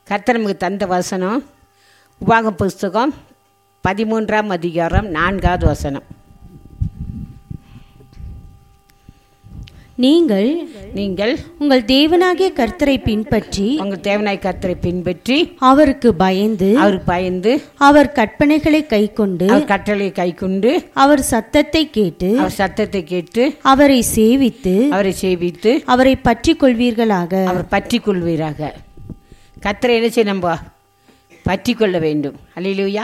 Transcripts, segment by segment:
கர்த்தர் நமக்கு தந்த வசனம் உபாக புஸ்தகம் பதிமூன்றாம் அதிகாரம் நான்காவது வசனம் நீங்கள் நீங்கள் உங்கள் தேவனாகிய கர்த்தரை பின்பற்றி உங்கள் தேவனாய் கர்த்தரை பின்பற்றி அவருக்கு பயந்து அவர் பயந்து அவர் கற்பனைகளை கைக்கொண்டு அவர் கட்டளையை கைக்கொண்டு அவர் சத்தத்தை கேட்டு அவர் சத்தத்தை கேட்டு அவரை சேவித்து அவரை சேவித்து அவரை பற்றி கொள்வீர்களாக அவர் பற்றி கொள்வீராக கர்த்தரை என்ன செய்ய நம்ம பற்றி கொள்ள வேண்டும் அல்லையிலூயா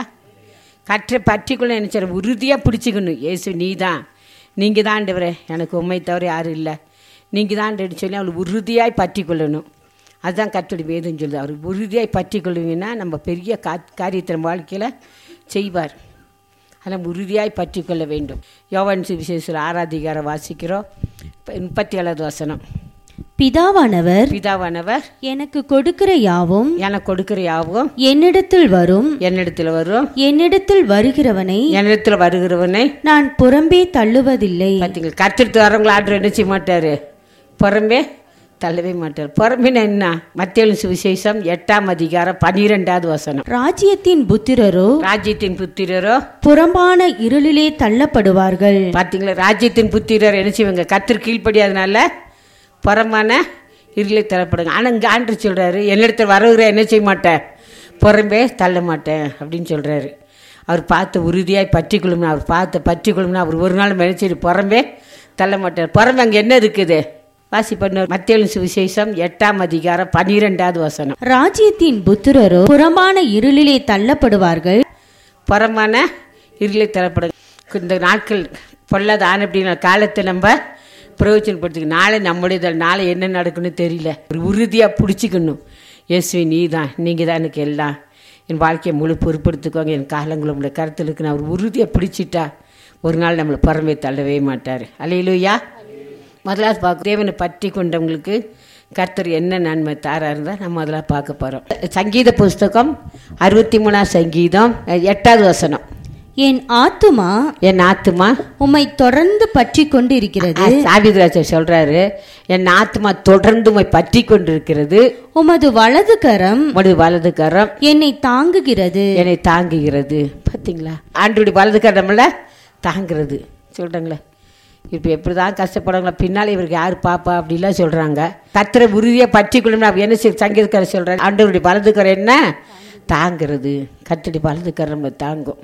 கற்றை பற்றி கொள்ள என்ன செய்ய உறுதியாக பிடிச்சிக்கணும் இயேசு நீ தான் நீங்கள் தான் ஆண்டவரே எனக்கு உண்மை தவிர யாரும் இல்லை நீங்கள் தான் ஆண்டவர்னு சொல்லி அவளை உறுதியாய் பற்றி கொள்ளணும் அதுதான் கர்த்தருடைய வேதம் சொல்லுது அவர் உறுதியாய் பற்றி கொள்வீங்கன்னா நம்ம பெரிய கா காரியத்தை நம்ம வாழ்க்கையில் செய்வார் அதனால் உறுதியாய் பற்றி கொள்ள வேண்டும் யோவான் சுவிசேஷத்தில் ஆராதிகாரம் வாசிக்கிறோம் இப்ப முப்பத்தி ஏழாவது வசனம் பிதாவானவர் பிதாவானவர் எனக்கு கொடுக்கிற யாவும் எனக்கு கொடுக்கிற யாவும் என்னிடத்தில் வரும் என்னிடத்தில் வரும் என்னிடத்தில் வருகிறவனை என்னிடத்தில் வருகிறவனை நான் புறம்பே தள்ளுவதில்லை பார்த்தீங்களா கற்றுட்டு வரவங்களை ஆர்டர் என்ன செய்ய மாட்டார் புறம்பே தள்ளவே மாட்டார் புறம்பின என்ன மத்திய சுவிசேஷம் எட்டாம் அதிகாரம் பன்னிரெண்டாவது வசனம் ராஜ்யத்தின் புத்திரரோ ராஜ்யத்தின் புத்திரரோ புறம்பான இருளிலே தள்ளப்படுவார்கள் பார்த்தீங்களா ராஜ்யத்தின் புத்திரர் என்ன செய்வாங்க கத்திர கீழ்ப்படியாதனால புறமான இருளை தரப்படுங்க ஆனால் இங்கே ஆண்டு சொல்கிறாரு என்னிடத்தில் வரவுகிற என்ன செய்ய மாட்டேன் புறம்பே தள்ள மாட்டேன் அப்படின்னு சொல்கிறாரு அவர் பார்த்து உறுதியாய் பற்றி கொள்ளும்னா அவர் பார்த்து பற்றி கொள்ளும்னா அவர் ஒரு நாள் நினைச்சிட்டு புறம்பே தள்ள மாட்டார் புறம்பு அங்கே என்ன இருக்குது வாசி பண்ண மத்திய சுவிசேஷம் எட்டாம் அதிகாரம் பன்னிரெண்டாவது வசனம் ராஜ்யத்தின் புத்திரரோ புறம்பான இருளிலே தள்ளப்படுவார்கள் புறமான இருளை தரப்படுங்க இந்த நாட்கள் பொல்லாத ஆன அப்படிங்கிற காலத்தை நம்ம பிரயோஜனப்படுத்திக்க நாளை நம்முடைய நாளை என்ன நடக்குன்னு தெரியல ஒரு உறுதியாக பிடிச்சிக்கணும் இயேசுவை நீ தான் நீங்கள் தான் எனக்கு எல்லாம் என் வாழ்க்கையை முழு பொறுப்படுத்திக்கோங்க என் காலங்களை உங்களுடைய கருத்தில் இருக்கு நான் ஒரு உறுதியாக பிடிச்சிட்டா ஒரு நாள் நம்மளை புறமே தள்ளவே மாட்டார் அலையிலுயா முதலாவது பார்க்க தேவனை பற்றி கொண்டவங்களுக்கு கர்த்தர் என்ன நன்மை தாரா இருந்தால் நம்ம அதெல்லாம் பார்க்க போகிறோம் சங்கீத புஸ்தகம் அறுபத்தி மூணாம் சங்கீதம் எட்டாவது வசனம் என் ஆத்துமா என் ஆத்துமா உம்மை தொடர்ந்து பற்றி கொண்டு இருக்கிறது சாவிதராஜர் சொல்றாரு என் ஆத்துமா தொடர்ந்து உம்மை பற்றி கொண்டிருக்கிறது உமது வலது கரம் உமது வலது கரம் என்னை தாங்குகிறது என்னை தாங்குகிறது பார்த்தீங்களா ஆண்டுடைய வலது கரம்ல தாங்குறது சொல்றாங்களே இப்போ எப்படி தான் கஷ்டப்படுறாங்களா பின்னால் இவருக்கு யார் பாப்பா அப்படிலாம் சொல்கிறாங்க கத்திர உறுதியை பற்றி கொள்ளும் நான் என்ன செய்~ சங்கீதக்காரர் சொல்கிறேன் ஆண்டவருடைய வலது கரம் என்ன தாங்கிறது கத்தடி வலது கரம் நம்மளை தாங்கும்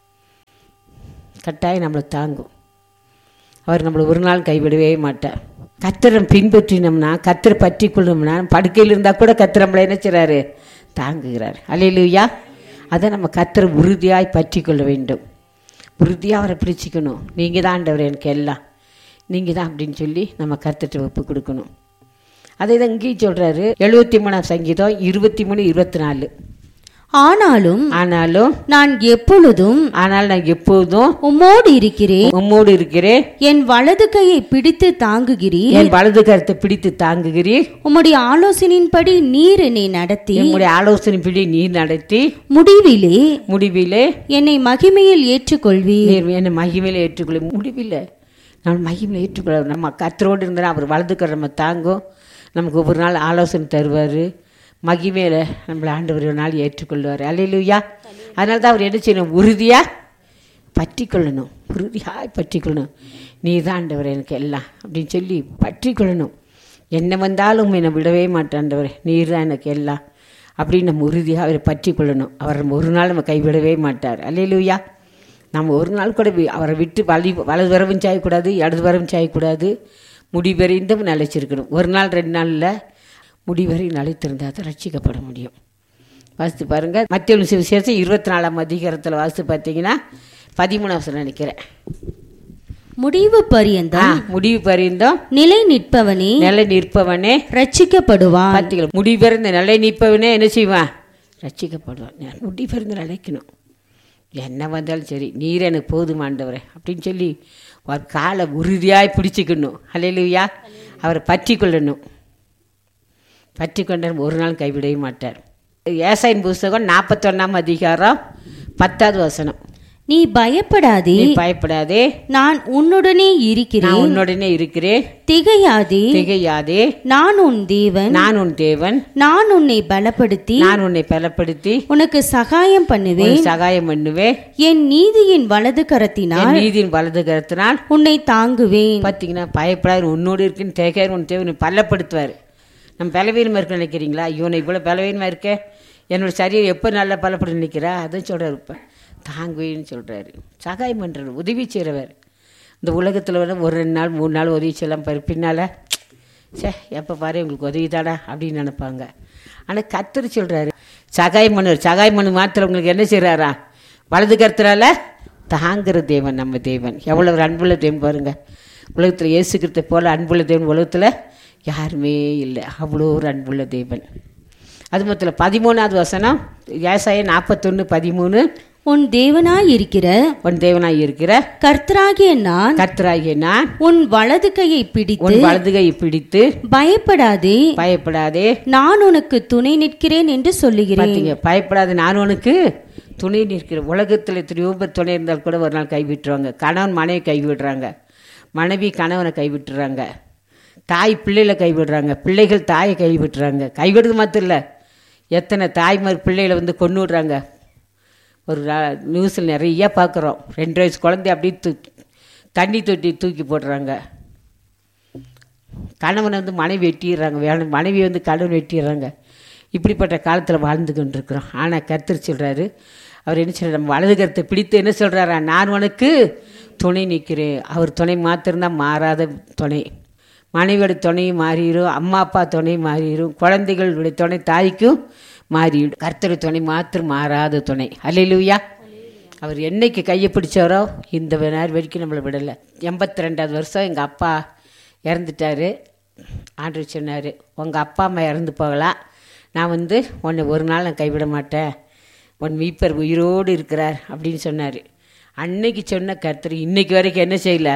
கட்டாயம் நம்மளை தாங்கும் அவர் நம்மளை ஒரு நாள் கைவிடவே மாட்டார் கத்திரம் பின்பற்றினோம்னா கத்திர பற்றி கொள்ளணும்னா படுக்கையில் இருந்தால் கூட கத்திர நம்மளை என்ன செய்றாரு தாங்குகிறார் அல்லையிலுயா அதை நம்ம கத்திர உறுதியாய் பற்றி கொள்ள வேண்டும் உறுதியாக அவரை பிடிச்சிக்கணும் நீங்கள் தான் ஆண்டவர் எனக்கு எல்லாம் நீங்கள் தான் அப்படின்னு சொல்லி நம்ம கத்துட்டு ஒப்பு கொடுக்கணும் அதே தான் இங்கேயும் சொல்கிறாரு எழுபத்தி மூணாம் சங்கீதம் இருபத்தி மூணு இருபத்தி நாலு ஆனாலும் ஆனாலும் நான் எப்பொழுதும் ஆனால் நான் எப்போதும் உம்மோடு இருக்கிறேன் உம்மோடு இருக்கிறேன் என் வலது கையை பிடித்து தாங்குகிறீர் என் வலது கருத்தை பிடித்து தாங்குகிறீர் உம்முடைய ஆலோசனையின்படி நீர் என்னை நடத்தி என்னுடைய ஆலோசனைப்படி நீர் நடத்தி முடிவிலே முடிவிலே என்னை மகிமையில் ஏற்றுக்கொள்வீர் நீர் என்னை மகிமையில் ஏற்றுக்கொள்ள முடிவில்லை நம்ம மகிமையில் ஏற்றுக்கொள்ள நம்ம கத்தரோடு இருந்தால் அவர் வலதுக்கிற நம்ம தாங்கும் நமக்கு ஒவ்வொரு நாள் ஆலோசனை தருவார் மகிமையில் நம்மளை ஆண்டவர் ஒரு நாள் ஏற்றுக்கொள்வார் அல்லையிலுயா அதனால தான் அவர் என்ன செய்யணும் உறுதியாக பற்றி கொள்ளணும் உறுதியாக பற்றி கொள்ளணும் நீ தான் ஆண்டவர் எனக்கு எல்லாம் அப்படின்னு சொல்லி பற்றி கொள்ளணும் என்ன வந்தாலும் என்னை விடவே மாட்டாண்டவர் நீர் தான் எனக்கு எல்லாம் அப்படின்னு நம்ம உறுதியாக அவரை பற்றி கொள்ளணும் அவர் நம்ம ஒரு நாள் நம்ம கைவிடவே மாட்டார் அல்லையிலுயா நம்ம ஒரு நாள் கூட வி- அவரை விட்டு வலி வலது வரவும் செய்யக்கூடாது இடது வரவும் செய்யக்கூடாது முடிவறிந்தும் நிலைச்சிருக்கணும் ஒரு நாள் ரெண்டு நாளில் முடிவரை நிலைத்திருந்தால் தான் ரட்சிக்கப்பட முடியும் வாசித்து பாருங்கள் மத்திய விசேஷம் இருபத்தி நாலாம் அதிகாரத்தில் வாசித்து பார்த்தீங்கன்னா பதிமூணாம் வசனம் நினைக்கிறேன் முடிவு ஆ, பரியந்தம் முடிவு பறிந்தும் நிலை நிற்பவனே நிலை நிற்பவனே ரட்சிக்கப்படுவான் பார்த்தீங்களா முடிவறிந்த நிலை நிற்பவனே என்ன செய்வான் ரட்சிக்கப்படுவான் முடிவறிந்து நிலைக்கணும் என்ன வந்தாலும் சரி நீர் எனக்கு போதுமாண்டவரே அப்படின்னு சொல்லி ஒரு காலை உறுதியாய் பிடிச்சிக்கணும் ஹalleluya அவரை பற்றி கொள்ளணும் பற்றி கொண்டார் ஒரு நாள் கைவிடவே மாட்டார் ஏசாயின் புஸ்தகம் நாற்பத்தொன்னாம் அதிகாரம் பத்தாவது வசனம் நீ பயப்படாதே நீ பயப்படாதே நான் உன்னுடனே இருக்கிறேன் நான் உன்னுடனே இருக்கிறேன் திகையாதே திகையாதே நான் உன் தேவன் நான் உன் தேவன் நான் உன்னை பலப்படுத்தி நான் உன்னை பலப்படுத்தி உனக்கு சகாயம் பண்ணுவேன் உனக்கு சகாயம் பண்ணுவேன் என் நீதியின் வலது கரத்தினால் என் நீதியின் வலது கருத்தினால் உன்னை தாங்குவேன் பார்த்தீங்கன்னா பயப்படாது உன்னோடு இருக்குன்னு தேக்கார் உன் தேவனை பலப்படுத்துவார் நம்ம பலவீனமாக இருக்க நினைக்கிறீங்களா இவனை இவ்வளோ பலவீனமாக இருக்க என்னோட சரீரம் எப்போ நல்லா பலப்படும் நிற்கிறா அதுவும் சொல்கிறார் இப்போ தாங்குவேன்னு சொல்கிறாரு சகாயம் பண்ணுறாரு உதவி செய்கிறவர் இந்த உலகத்தில் வந்து ஒரு ரெண்டு நாள் மூணு நாள் உதவி செய்யலாம் பாரு பின்னால் சே எப்போ பாரு உங்களுக்கு உதவி தாடா அப்படின்னு நினைப்பாங்க ஆனால் கத்தர் சொல்கிறாரு சகாயம் பண்ணுவார் சகாயம் பண்ணு மாத்திரம் உங்களுக்கு என்ன செய்கிறாரா வலது கருத்துறால தாங்குற தேவன் நம்ம தேவன் எவ்வளோ ஒரு அன்புள்ள தேவன் பாருங்க உலகத்தில் இயேசுக்கிறத போல அன்புள்ள தேவன் உலகத்தில் யாருமே இல்லை அவ்வளோ ஒரு அன்புள்ள தேவன் அது மொத்தத்தில் பதிமூணாவது வசனம் ஏசாய நாற்பத்தொன்று பதிமூணு உன் தேவனாய் இருக்கிற உன் தேவனாய் இருக்கிற கர்த்தராகிய நான் கர்த்தராகிய நான் உன் வலது கையை பிடித்து உன் வலதுகை பிடித்து பயப்படாதே பயப்படாதே நான் உனக்கு துணை நிற்கிறேன் என்று சொல்லுகிறேன் பார்த்தீங்க பயப்படாத நான் உனக்கு துணை நிற்கிறேன் உலகத்தில் எத்தனையோ பேர் துணை இருந்தால் கூட ஒரு நாள் கைவிட்டுருவாங்க கணவன் மனைவி கைவிடுறாங்க மனைவி கணவனை கைவிட்டுறாங்க தாய் பிள்ளைகளை கைவிடுறாங்க பிள்ளைகள் தாயை கைவிட்டுறாங்க கைவிடுறது மாத்திரம் இல்லை எத்தனை தாய்மார் பிள்ளைகளை வந்து கொண்டு விடுறாங்க ஒரு நியூஸில் நிறைய பார்க்குறோம் ரெண்டு வயசு குழந்தை அப்படியே தூக்கி தண்ணி தொட்டி தூக்கி போடுறாங்க கணவனை வந்து மனைவி வெட்டிடுறாங்க வேணும் மனைவி வந்து கணவன் வெட்டிடுறாங்க இப்படிப்பட்ட காலத்தில் வாழ்ந்து கொண்டிருக்கிறோம் ஆனால் கர்த்தர் சொல்கிறாரு அவர் என்ன சொல்கிறார் நம்ம வலது கருத்தை பிடித்து என்ன சொல்கிறாரா நான் உனக்கு துணை நிற்கிறேன் அவர் துணை மாத்திரம்தான் மாறாத துணை மனைவியோட துணையும் மாறிடும் அம்மா அப்பா துணை மாறிடும் குழந்தைகளுடைய துணை தாய்க்கும் மாறிடும் கர்த்தர் துணை மாத்திரம் மாறாத துணை அல்லையிலுயா அவர் என்னைக்கு கையை பிடிச்சாரோ இந்த நேரம் வரைக்கும் நம்மளை விடலை எண்பத்தி ரெண்டாவது வருஷம் எங்கள் அப்பா இறந்துட்டாரு ஆண்டு சொன்னார் உங்கள் அப்பா அம்மா இறந்து போகலாம் நான் வந்து உன்னை ஒரு நாள் நான் கைவிட மாட்டேன் உன் மீப்பர் உயிரோடு இருக்கிறார் அப்படின்னு சொன்னார் அன்னைக்கு சொன்ன கர்த்தர் இன்னைக்கு வரைக்கும் என்ன செய்யல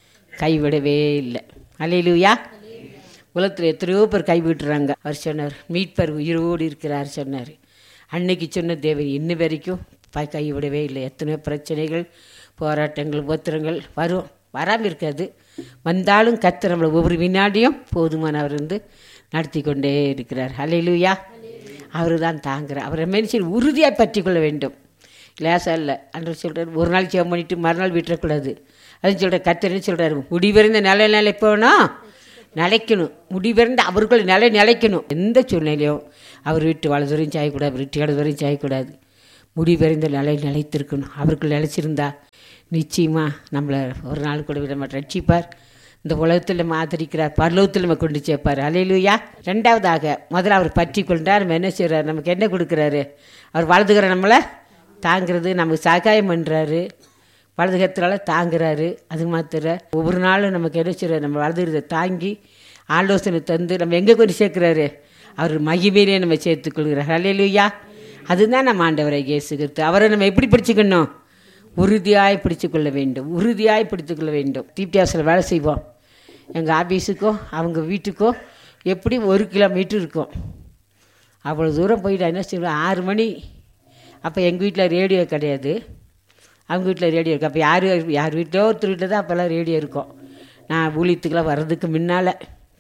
கைவிடவே இல்லை அலையிலுயா உலகத்தில் எத்தனையோ பேர் கைவிட்டுறாங்க அவர் சொன்னார் மீட்பர் உயிரோடு இருக்கிறார் சொன்னார் அன்னைக்கு சொன்ன தேவன் இன்ன வரைக்கும் ப கைவிடவே இல்லை எத்தனையோ பிரச்சனைகள் போராட்டங்கள் உபத்திரங்கள் வரும் வராமல் இருக்காது வந்தாலும் கத்து நம்மளை ஒவ்வொரு வினாடியும் போதுமானவர் வந்து நடத்தி கொண்டே இருக்கிறார் அலையிலுயா அவர் தான் தாங்குறார் அவரை மனுஷன் உறுதியாக பற்றி கொள்ள வேண்டும் லேசாக இல்லை அன்று சொல்கிறார் ஒரு நாள் ஜெபம் பண்ணிட்டு மறுநாள் விட்டுறக்கூடாது அதுன்னு சொல்கிற கத்தர்னு சொல்கிறாரு முடிவிருந்த நிலை நிலை போனால் நிலைக்கணும் முடிவிருந்த அவர்கள் நிலை நிலைக்கணும் எந்த சூழ்நிலையும் அவர் வீட்டு வலதுவரையும் சாயக்கூடாது வீட்டு இடதுவரையும் சாயக்கூடாது முடிவறிந்த நிலை நிலைத்திருக்கணும் அவர்கள் நிலைச்சிருந்தா நிச்சயமாக நம்மளை ஒரு நாள் கூட விட மாட்டோம் ரட்சிப்பார் இந்த உலகத்தில் நம்ம ஆதரிக்கிறார் பரலோகத்தில் நம்ம கொண்டு சேர்ப்பார் அலையிலுயா ரெண்டாவதாக முதல்ல அவர் பற்றி கொண்டார் நம்ம என்ன செய்கிறார் நமக்கு என்ன கொடுக்குறாரு அவர் வலதுகிற நம்மளை தாங்கிறது நமக்கு சகாயம் பண்ணுறாரு வலதுகத்தினால தாங்குறாரு அது மாத்திர ஒவ்வொரு நாளும் நமக்கு என்ன செய்கிறார் நம்ம வலதுகிறத தாங்கி ஆலோசனை தந்து நம்ம எங்கே கொண்டு சேர்க்குறாரு அவர் மகிமையிலே நம்ம சேர்த்துக்கொள்கிறார் அலையிலுயா அதுதான் நம்ம ஆண்டவரை இயேசுகிறது அவரை நம்ம எப்படி பிடிச்சிக்கணும் உறுதியாய் பிடிச்சுக்கொள்ள வேண்டும் உறுதியாய் பிடித்துக்கொள்ள வேண்டும் தீப்தியாசில் வேலை செய்வோம் எங்கள் ஆஃபீஸுக்கோ அவங்க வீட்டுக்கோ எப்படி ஒரு கிலோமீட்டர் இருக்கும் அவ்வளோ தூரம் போயிட்டு என்ன செய்வோம் ஆறு மணி அப்போ எங்கள் வீட்டில் ரேடியோ கிடையாது அவங்க வீட்டில் ரேடியோ இருக்குது அப்போ யார் யார் வீட்டிலோ ஒருத்தர் வீட்டில் தான் அப்போல்லாம் ரேடியோ இருக்கும் நான் ஊழியத்துக்கெல்லாம் வர்றதுக்கு முன்னால்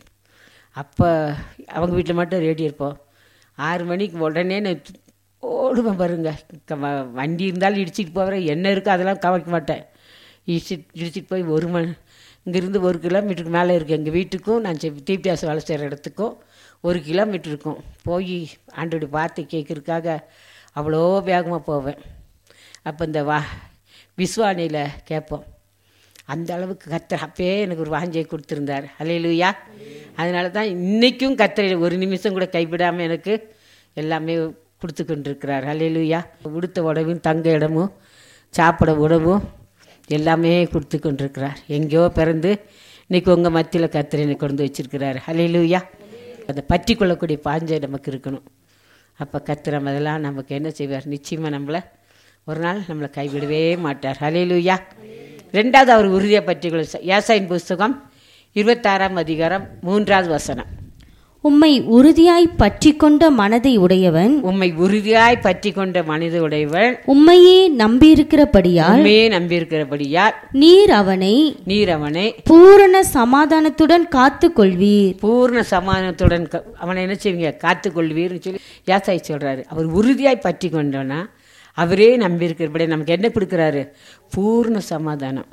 அப்போ அவங்க வீட்டில் மட்டும் ரேடியோ இருப்போம் ஆறு மணிக்கு உடனே நான் ஓடுவேன் பாருங்க க- வ- வண்டி இருந்தாலும் இடிச்சிட்டு போகிறேன் என்ன இருக்கோ அதெல்லாம் கவனிக்க மாட்டேன் இடிச்சிட்டு இடிச்சிட்டு போய் ஒரு மணி இங்கேருந்து ஒரு கிலோமீட்டருக்கு மேலே இருக்குது எங்கள் வீட்டுக்கும் நான் தீபியாசம் வேலை செய்கிற இடத்துக்கும் ஒரு கிலோமீட்டர் இருக்கும் போய் ஆண்டோடைய வார்த்தை கேட்கறதுக்காக அவ்வளோ வேகமாக போவேன் அப்போ இந்த வா விஸ்வானியில் கேட்போம் அந்த அளவுக்கு கத்தர் அப்பயே எனக்கு ஒரு வாஞ்சை கொடுத்துருந்தார் அலையிலுயா அதனால தான் இன்றைக்கும் கத்தரை ஒரு நிமிஷம் கூட கைவிடாமல் எனக்கு எல்லாமே கொடுத்து கொண்டிருக்கிறார் அலையிலுயா உடுத்த உடவும் தங்க இடமும் சாப்பிட உணவும் எல்லாமே கொடுத்து கொண்டிருக்கிறார் எங்கேயோ பிறந்து இன்னைக்கு உங்கள் மத்தியில் கத்தரை என்னை கொண்டு வச்சிருக்கிறார் அலையிலுயா அதை பற்றி கொள்ளக்கூடிய பாஞ்சை நமக்கு இருக்கணும் அப்போ கத்திர அதெல்லாம் நமக்கு என்ன செய்வார் நிச்சயமாக நம்மளை ஒரு நாள் நம்மளை கைவிடவே மாட்டார் ஹalleluya ரெண்டாவது அவர் உறுதியை பற்றி ஏசாயின் புஸ்தகம் இருபத்தாறாம் அதிகாரம் மூன்றாவது வசனம் உம்மை உறுதியாய் பற்றிக் கொண்ட மனதை உடையவன் உம்மை உறுதியாய் பற்றி கொண்ட மனித உடையவன் உம்மையே நம்பியிருக்கிறபடியால் உண்மையே நம்பியிருக்கிறபடியால் நீர் அவனை நீர் அவனை பூரண சமாதானத்துடன் காத்துக் கொள்வீர் பூர்ண சமாதானத்துடன் க- அவனை என்ன செய்வீங்க காத்துக்கொள்வீர்னு சொல்லி யாசாய் சொல்றாரு அவர் உறுதியாய் பற்றி கொண்டோன்னா அவரே நம்பியிருக்கிறபடி நமக்கு என்ன கொடுக்குறாரு பூர்ண சமாதானம்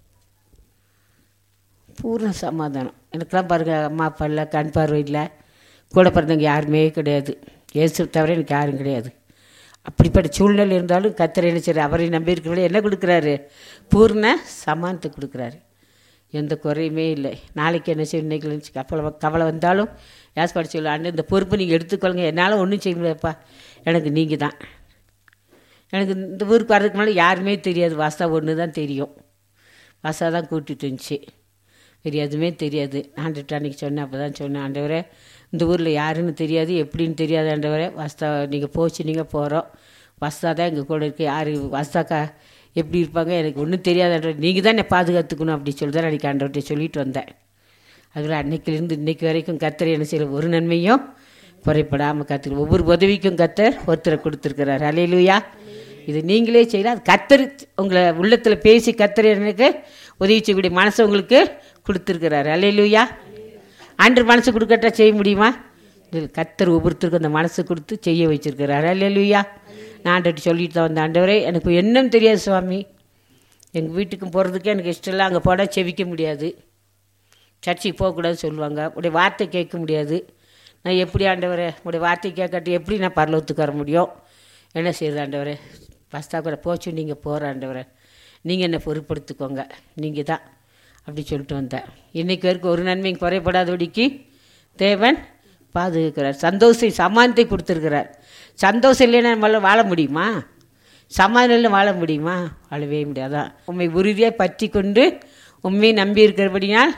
பூர்ண சமாதானம் எனக்கெல்லாம் பாருங்க அம்மா அப்பா இல்லை கண் பார்வை இல்லை கூட பிறந்தவங்க யாருமே கிடையாது இயேசு தவிர எனக்கு யாரும் கிடையாது அப்படிப்பட்ட சூழ்நிலை இருந்தாலும் கத்தரை என்ன செய்றாரு? அவரை நம்பி இருக்கிறவங்களே என்ன கொடுக்குறாரு பூர்ண சமானத்தை கொடுக்குறாரு எந்த குறையுமே இல்லை நாளைக்கு என்ன செய்யும் இன்னைக்கு நினைச்சு கவலை கவலை வந்தாலும் யாஸ் படிச்சு சொல்லு அண்ணன் இந்த பொறுப்பை நீங்கள் எடுத்துக்கொள்ளுங்க என்னால் ஒன்றும் செய்ய முடியாதுப்பா எனக்கு நீங்கள் தான் எனக்கு இந்த ஊருக்கு வர்றதுக்கு முன்னாடி யாருமே தெரியாது வாசா ஒன்று தான் தெரியும் வாசா தான் கூட்டிட்டு வந்துச்சு வேறு எதுவுமே தெரியாது ஆண்டுட்டு அன்றைக்கி சொன்னேன் அப்போ தான் சொன்னேன் ஆண்டவரே இந்த ஊரில் யாருன்னு தெரியாது எப்படின்னு தெரியாது ஆண்டவரே வாஸ்தா நீங்கள் போச்சு நீங்கள் போகிறோம் வஸ்தா தான் எங்கள் கூட இருக்கு யார் வஸ்தாக்கா எப்படி இருப்பாங்க எனக்கு ஒன்றும் தெரியாது ஆண்டவர் நீங்கள் தான் என்னை பாதுகாத்துக்கணும் அப்படி சொல்லி தான் அன்றைக்கி ஆண்டவர்கிட்ட சொல்லிட்டு வந்தேன் அதில் அன்னைக்கிலிருந்து இன்னைக்கு வரைக்கும் கத்தர் என்ன செய்யற ஒரு நன்மையும் குறைப்படாமல் கத்துரு ஒவ்வொரு உதவிக்கும் கத்தர் ஒருத்தரை கொடுத்துருக்கிறார் அலையிலுயா இது நீங்களே செய்யலாம் அது கத்தர் உங்களை உள்ளத்தில் பேசி கத்தர் எனக்கு உதவி செய்யக்கூடிய மனசை உங்களுக்கு கொடுத்துருக்கிறார் அலையிலுயா ஆண்டு மனசு கொடுக்கட்டா செய்ய முடியுமா இது கத்தர் ஒவ்வொருத்தருக்கும் அந்த மனசு கொடுத்து செய்ய வச்சிருக்கிறார் அலையிலுயா நான் ஆண்டுகிட்ட சொல்லிட்டு தான் வந்த ஆண்டவரே எனக்கு என்னன்னு தெரியாது சுவாமி எங்கள் வீட்டுக்கும் போகிறதுக்கே எனக்கு இஷ்டம் இல்லை அங்கே போட செவிக்க முடியாது சர்ச்சுக்கு போகக்கூடாதுன்னு சொல்லுவாங்க உடைய வார்த்தை கேட்க முடியாது நான் எப்படி ஆண்டவரே உடைய வார்த்தை கேட்காட்டி எப்படி நான் பரலோகத்துக்கு வர முடியும் என்ன செய்யுது ஆண்டவரே பஸ்தா கூட போச்சு நீங்கள் போகிற ஆண்டவரே நீங்கள் என்னை பொறுப்படுத்திக்கோங்க நீங்கள் தான் அப்படி சொல்லிட்டு வந்தேன் இன்னைக்கு வரைக்கும் ஒரு நன்மையும் குறைபடாதபடிக்கு தேவன் பாதுகாக்கிறார் சந்தோஷம் சமானத்தை கொடுத்துருக்கிறார் சந்தோஷம் இல்லைன்னா நம்மளால வாழ முடியுமா சமாதானம் வாழ முடியுமா வாழவே முடியாதான் உண்மை உறுதியாக பற்றி கொண்டு உண்மையை நம்பி இருக்கிறபடினால்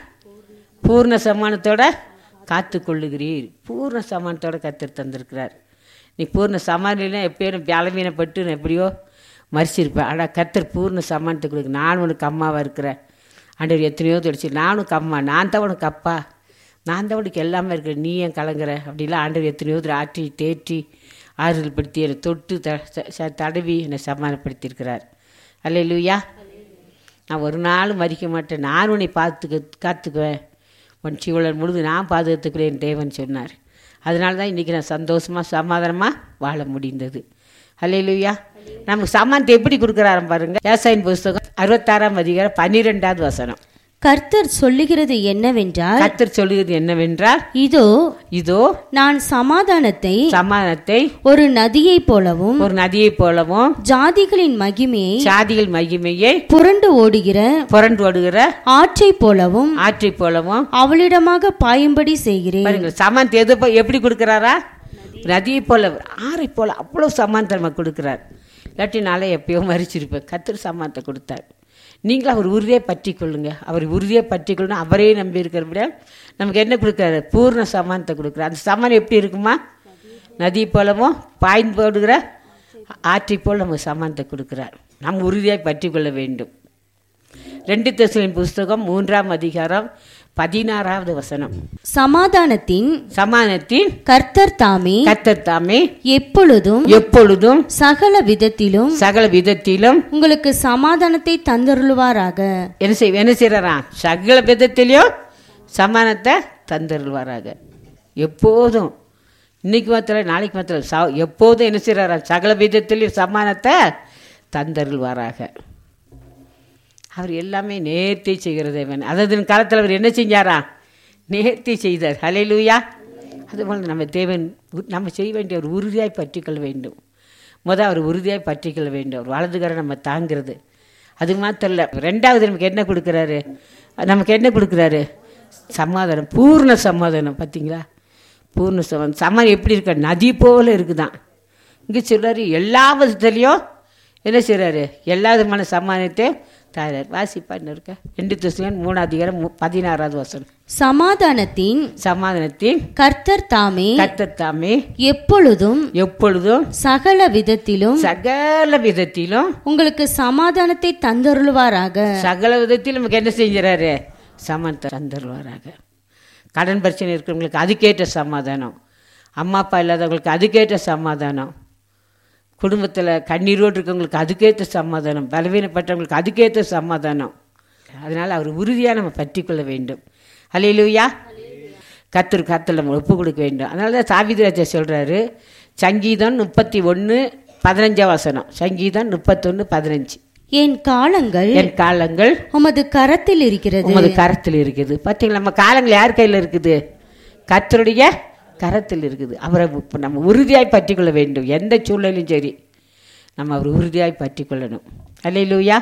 பூர்ண சமானத்தோட காத்து கொள்ளுகிறீர் பூர்ண சமானத்தோட கத்தர் தந்திருக்கிறார் நீ பூர்ண சமானிலாம் எப்பயும் பலவீனப்பட்டு நான் எப்படியோ மறிச்சிருப்பேன் ஆனால் கத்தர் பூர்ண சமானத்தை கொடுக்கு நான் உனக்கு அம்மாவாக இருக்கிறேன் ஆண்டவர் எத்தனையோ தொடிச்சு நானும் அம்மா நான் தான் உனக்கு அப்பா நான் தான் உனக்கு எல்லாமே இருக்கிறேன் நீ ஏன் கலங்குற அப்படிலாம் ஆண்டவர் எத்தனையோ தடவை ஆற்றி தேற்றி ஆறுதல் படுத்தி என்னை தொட்டு த ச- ச- தடவி என்னை சமாதானப்படுத்தியிருக்கிறார் அல்ல லூயா நான் ஒரு நாளும் மறிக்க மாட்டேன் நான் உன்னை பார்த்துக்க காத்துக்குவேன் உன் சிவலன் முழுது நான் பாதுகாத்துக்கிறேன் தேவன் சொன்னார் அதனால தான் இன்றைக்கி நான் சந்தோஷமாக சமாதானமாக வாழ முடிந்தது அல்லையிலுயா நமக்கு சமானத்தை எப்படி கொடுக்குறாரு பாருங்க விவசாயின் புஸ்தகம் அறுபத்தாறாம் அதிகாரம் பன்னிரெண்டாவது வசனம் கர்த்தர் சொல்லுகிறது என்னவென்றால் கத்தர் சொல்லுகிறது என்னவென்றால் இதோ இதோ நான் சமாதானத்தை சமாதானத்தை ஒரு நதியைப் போலவும் ஒரு நதியைப் போலவும் ஜாதிகளின் மகிமையை சாதிகள் மகிமையை புரண்டு ஓடுகிற புரண்டு ஓடுகிற ஆற்றைப் போலவும் ஆற்றைப் போலவும் அவளிடமாக பாயும்படி செய்கிறேன் பாருங்க சமாந்த் எது போ- எப்படி கொடுக்குறாரா நதியை போல ஆறை போல அவ்வளோ சமாந்தம் நமக்கு கொடுக்குறார் இல்லாட்டி நாளே எப்பயோ மறிச்சிருப்பேன் கத்தர் சமானத்தை கொடுத்தார் நீங்களும் அவர் உறுதியை பற்றி கொள்ளுங்க அவர் உறுதியை பற்றி கொள்ளணும் அவரே நம்பி இருக்கிறபடியா நமக்கு என்ன கொடுக்குறாரு பூர்ண சமானத்தை கொடுக்குறாரு அந்த சமானம் எப்படி இருக்குமா நதி போலவும் பாய்ந்து போடுகிற ஆற்றை போல் நமக்கு சமானத்தை கொடுக்குறார் நம்ம உறுதியாய் பற்றி கொள்ள வேண்டும் ரெண்டு தெசலின் புஸ்தகம் மூன்றாம் அதிகாரம் பதினாறாவது வசனம் சமாதானத்தின் சமானத்தின் கர்த்தர் தாமே கத்தர் தாமே எப்பொழுதும் எப்பொழுதும் சகல விதத்திலும் சகல விதத்திலும் உங்களுக்கு சமாதானத்தை தந்தருளுவாராக என்ன செய் என்ன செய்யறா சகல விதத்திலையும் சமானத்தை தந்தருள்வாராக எப்போதும் இன்னைக்கு மாத்திரம் நாளைக்கு மாத்திரம் ச எப்போதும் என்ன செய்யறாரா சகல விதத்திலையும் சமானத்தை தந்தருள்வாராக அவர் எல்லாமே நேர்த்தி செய்கிற தேவன் அதாவது காலத்தில் அவர் என்ன செஞ்சாரா நேர்த்தி செய்தார் ஹalleluya அதுபோல் நம்ம தேவன் உ- நம்ம செய்ய வேண்டிய ஒரு உறுதியாய் பற்றிக்கொள்ள வேண்டும் முத அவர் உறுதியாய் பற்றிக்கொள்ள வேண்டும் அவர் வலதுகரை நம்ம தாங்கிறது அது மாத்திரம் இல்லை ரெண்டாவது நமக்கு என்ன கொடுக்குறாரு நமக்கு என்ன கொடுக்குறாரு சமாதானம் பூர்ண சமாதானம் பார்த்தீங்களா பூர்ண சமாதானம் சமாதானம் எப்படி இருக்க நதி போல இருக்குதான் இங்கே சொல்றாரு எல்லா விதத்துலேயும் என்ன செய்கிறாரு எல்லா விதமான சமாதானத்தை தாரார் வாசிப்பா இன்னும் இருக்க ரெண்டு திசையன் மூணாவது அதிகாரம் மு- பதினாறாவது வசனம் சமாதானத்தின் சமாதானத்தின் கர்த்தர் தாமே கத்தத்தாமே எப்பொழுதும் எப்பொழுதும் சகல விதத்திலும் சகல விதத்திலும் உங்களுக்கு சமாதானத்தை தந்தருளுவாராக சகல விதத்திலும் நமக்கு என்ன செஞ்சுறாரு சமத்த தந்தருவாராக கடன் பிரச்சனை இருக்கிறவங்களுக்கு அதுக்கேற்ற சமாதானம் அம்மா அப்பா இல்லாதவங்களுக்கு அதுக்கேற்ற சமாதானம் குடும்பத்தில் கண்ணீரோடு இருக்கவங்களுக்கு அதுக்கேற்ற சமாதானம் பலவீனப்பட்டவங்களுக்கு அதுக்கேற்ற சமாதானம் அதனால் அவர் உறுதியாக நம்ம பற்றி கொள்ள வேண்டும் அல்லையிலூயா கத்தர் கத்தில் நம்ம ஒப்பு கொடுக்க வேண்டும் அதனால தான் சாவிதிராஜா சொல்கிறாரு சங்கீதம் முப்பத்தி ஒன்று பதினஞ்சாம் வசனம் சங்கீதம் முப்பத்தொன்று பதினஞ்சு என் காலங்கள் என் காலங்கள் உமது கரத்தில் இருக்கிறது உமது கரத்தில் இருக்குது பார்த்தீங்களா நம்ம காலங்கள் யார் கையில் இருக்குது கர்த்தருடைய கரத்தில் இருக்குது அவரை இப்ப நம்ம உறுதியாய் பற்றி கொள்ள வேண்டும் எந்த சூழ்நிலையும் சரி நம்ம அவர் உறுதியாய் பற்றி கொள்ளணும் அல்லையிலூயா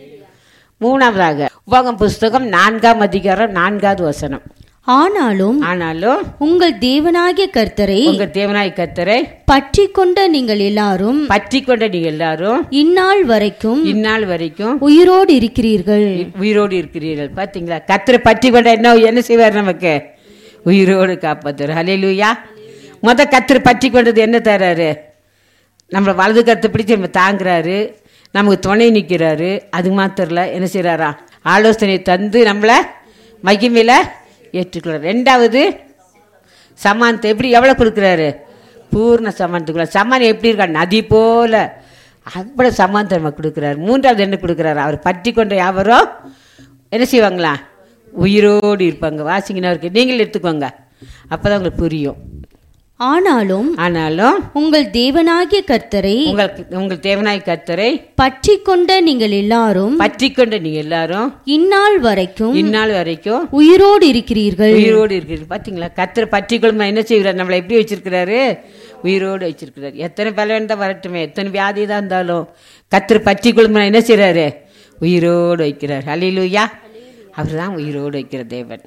மூணாவதாக உபகம் புஸ்தகம் நான்காம் அதிகாரம் நான்காவது வசனம் ஆனாலும் ஆனாலும் உங்கள் தேவனாகிய கர்த்தரை உங்க தேவனாய் கர்த்தரை பற்றி கொண்ட நீங்கள் எல்லாரும் பற்றி கொண்ட நீங்க எல்லாரும் இந்நாள் வரைக்கும் இந்நாள் வரைக்கும் உயிரோடு இருக்கிறீர்கள் உயிரோடு இருக்கிறீர்கள் பார்த்தீங்களா கத்தரை பற்றி கொண்ட என்ன என்ன செய்வார் நமக்கு உயிரோடு காப்பாத்துறார் ஹalleluya முத கத்தரை பற்றி கொண்டது என்ன தராரு நம்மளை வலது கருத்தை பிடிச்சி நம்ம தாங்குறாரு நமக்கு துணை நிற்கிறாரு அது மாத்திரல என்ன செய்கிறாரா ஆலோசனை தந்து நம்மளை மகிமையில் ஏற்றுக்கிறார் ரெண்டாவது சமானத்தை எப்படி எவ்வளோ கொடுக்குறாரு பூர்ண சமானத்துக்குள்ள சமானம் எப்படி இருக்கா நதி போல அவ்வளோ சமானத்தை நம்ம கொடுக்குறாரு மூன்றாவது என்ன கொடுக்குறாரு அவர் பற்றி கொண்ட யாவரோ என்ன செய்வாங்களா உயிரோடு இருப்பாங்க வாசிங்கன்னா இருக்கு நீங்களும் எடுத்துக்கோங்க அப்போ தான் உங்களுக்கு புரியும் ஆனாலும் ஆனாலும் உங்கள் தேவனாகிய கர்த்தரை உங்களுக்கு உங்கள் தேவனாய் கர்த்தரை பற்றி கொண்ட நீங்கள் எல்லாரும் பற்றி கொண்ட நீங்கள் எல்லாரும் இந்நாள் வரைக்கும் இந்நாள் வரைக்கும் உயிரோடு இருக்கிறீர்கள் உயிரோடு இருக்கிறது பார்த்தீங்களா கத்தரை பற்றி கொள்ளுமா என்ன செய்கிறார் நம்மளை எப்படி வச்சிருக்கிறாரு உயிரோடு வச்சிருக்கிறாரு எத்தனை பலவன் தான் வரட்டுமே எத்தனை வியாதி தான் இருந்தாலும் கத்தரை பற்றி கொள்ளுமா என்ன செய்கிறாரு உயிரோடு வைக்கிறார் அலிலுயா அவர் தான் உயிரோடு வைக்கிற தேவன்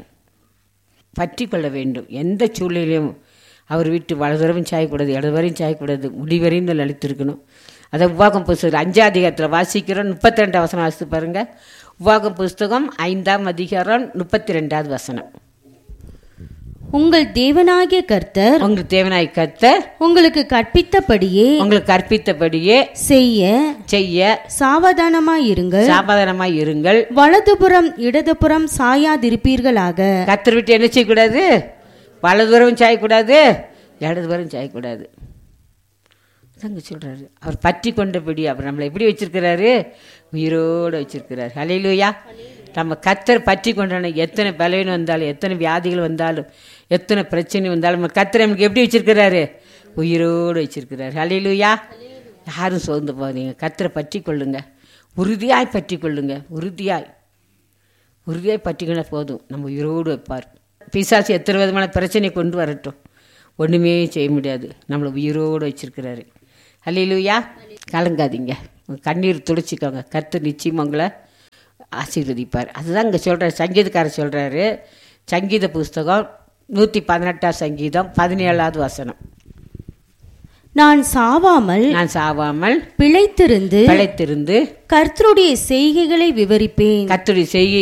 பற்றி கொள்ள வேண்டும் எந்த சூழ்நிலையும் அவர் வீட்டு வலதுவரையும் சாயக்கூடாது இடதுவரையும் சாயக்கூடாது முடிவரையும் தான் அழித்திருக்கணும் அதை உவாகம் புஸ்தகம் அஞ்சாம் அதிகாரத்தில் வாசிக்கிறோம் முப்பத்தி ரெண்டாம் வசனம் வாசித்து பாருங்க உவாகம் புஸ்தகம் ஐந்தாம் அதிகாரம் முப்பத்தி ரெண்டாவது வசனம் உங்கள் தேவனாகிய கர்த்தர் உங்களுக்கு தேவனாய் கர்த்தர் உங்களுக்கு கற்பித்தபடியே உங்களுக்கு கற்பித்தபடியே செய்ய செய்ய சாவதானமாயிருங்கள் சாபாதானமாய் இருங்கள் வலதுபுறம் இடதுபுறம் சாயாதிருப்பீர்களாக கத்தர் விட்டு என்ன செய்யக்கூடாது வலதுபுறம் சாயக்கூடாது இடதுபுறம் சாயக்கூடாது அங்க சொல்றாரு அவர் பற்றி கொண்டபடி அவர் நம்மளை எப்படி வச்சிருக்கிறாரு உயிரோடு வச்சிருக்கிறார் ஹalleluya நம்ம கத்தர் பற்றி கொண்டான எத்தனை பலவீனம் வந்தாலும் எத்தனை வியாதிகள் வந்தாலும் எத்தனை பிரச்சனை வந்தாலும் நம்ம கத்தர் நமக்கு எப்படி வச்சிருக்கிறாரு உயிரோடு வச்சிருக்கிறார் ஹalleluya யாரும் சோர்ந்து போகாதீங்க கத்தரை பற்றி கொள்ளுங்க உறுதியாய் பற்றி கொள்ளுங்க உறுதியாய் உறுதியாய் பற்றிக்கினா போதும் நம்ம உயிரோடு வைப்பார் பிசாசு எத்தனை விதமான பிரச்சனை கொண்டு வரட்டும் ஒன்றுமே செய்ய முடியாது நம்மளை உயிரோடு வச்சிருக்கிறாரு அல்லையிலூயா கலங்காதீங்க உங்க கண்ணீர் துடைச்சிக்கோங்க கத்து நிச்சயம் உங்களை ஆசீர்வதிப்பார் அதுதான் இங்கே சொல்கிறார் சங்கீதக்காரர் சொல்கிறாரு சங்கீத புஸ்தகம் நூற்றி பதினெட்டாம் சங்கீதம் பதினேழாவது வசனம் நான் சாவாமல் நான் சாவாமல் பிழைத்திருந்து பிழைத்திருந்து கர்த்தருடைய செய்கைகளை விவரிப்பேன் கத்துடைய செய்கை